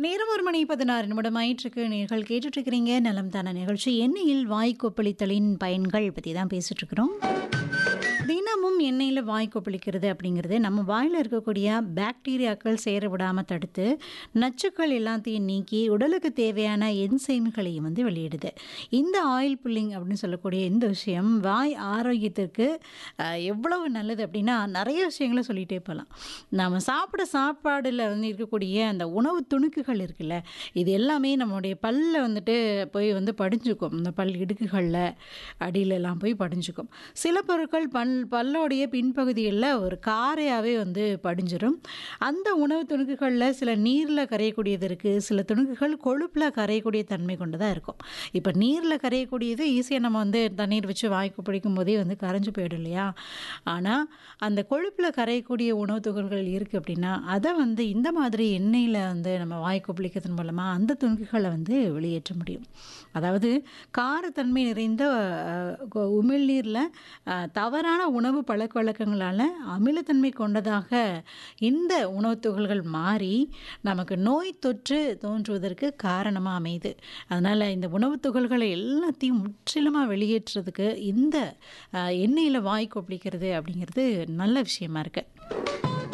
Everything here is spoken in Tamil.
நேரம் ஒரு மணி பதினாறு நிமிடம் ஆயிற்றுக்கு நீங்கள் கேட்டுட்டு இருக்கிறீங்க நலம் தான நிகழ்ச்சி எண்ணெயில் வாய் கொப்பளித்தலின் பயன்கள் பற்றி தான் பேசிட்டு இருக்கிறோம் தினமும் எண்ணெயில் வாய் கொப்பளிக்கிறது அப்படிங்கிறது நம்ம வாயில் இருக்கக்கூடிய பாக்டீரியாக்கள் சேர விடாமல் தடுத்து நச்சுக்கள் எல்லாத்தையும் நீக்கி உடலுக்கு தேவையான என்சைம்களையும் வந்து வெளியிடுது இந்த ஆயில் புல்லிங் அப்படின்னு சொல்லக்கூடிய இந்த விஷயம் வாய் ஆரோக்கியத்திற்கு அஹ், எவ்வளவு நல்லது அப்படின்னா நிறைய விஷயங்களை சொல்லிகிட்டே போகலாம் நம்ம சாப்பிட சாப்பாடில் வந்து இருக்கக்கூடிய அந்த உணவு துணுக்குகள் இருக்குல்ல இது எல்லாமே நம்மளுடைய பல்ல வந்துட்டு போய் வந்து படிஞ்சுக்கும் இந்த பல் இடுக்குகளில் அடியிலெல்லாம் போய் படிஞ்சுக்கும் சில பொருட்கள் பல் பல்லோடைய பின்பகுதிகளில் ஒரு காரையாகவே வந்து படிஞ்சிரும் அந்த உணவு துணுக்குகளில் சில நீரில் கரையக்கூடியது இருக்குது சில துணுக்குகள் கொழுப்பில் கரையக்கூடிய தன்மை கொண்டதாக இருக்கும் இப்போ நீரில் கரையக்கூடியது ஈஸியாக நம்ம வந்து தண்ணீர் வச்சு வாய்க்கு பிடிக்கும் போதே வந்து கரைஞ்சு போயிடும் இல்லையா ஆனால் அந்த கொழுப்பில் கரையக்கூடிய உணவு துகள்கள் இருக்குது அப்படின்னா அதை வந்து இந்த மாதிரி எண்ணெயில் வந்து நம்ம வாய் கொப்பளிக்கிறதன் மூலமாக அந்த துணுக்குகளை வந்து வெளியேற்ற முடியும் அதாவது காரத்தன்மை நிறைந்த அஹ், கொ- உமிழ்நீரில் அஹ், தவறான உணவு பழக்க வழக்கங்களால் அமிலத்தன்மை கொண்டதாக இந்த உணவுத் துகள்கள் மாறி நமக்கு நோய் தொற்று தோன்றுவதற்கு காரணமாக அமையுது அதனால் இந்த உணவுத் துகள்களை எல்லாத்தையும் முற்றிலுமாக வெளியேற்றுறதுக்கு இந்த அஹ், எண்ணெயில் வாய் கொப்பளிக்கிறது அப்படிங்கிறது நல்ல விஷயமா இருக்குது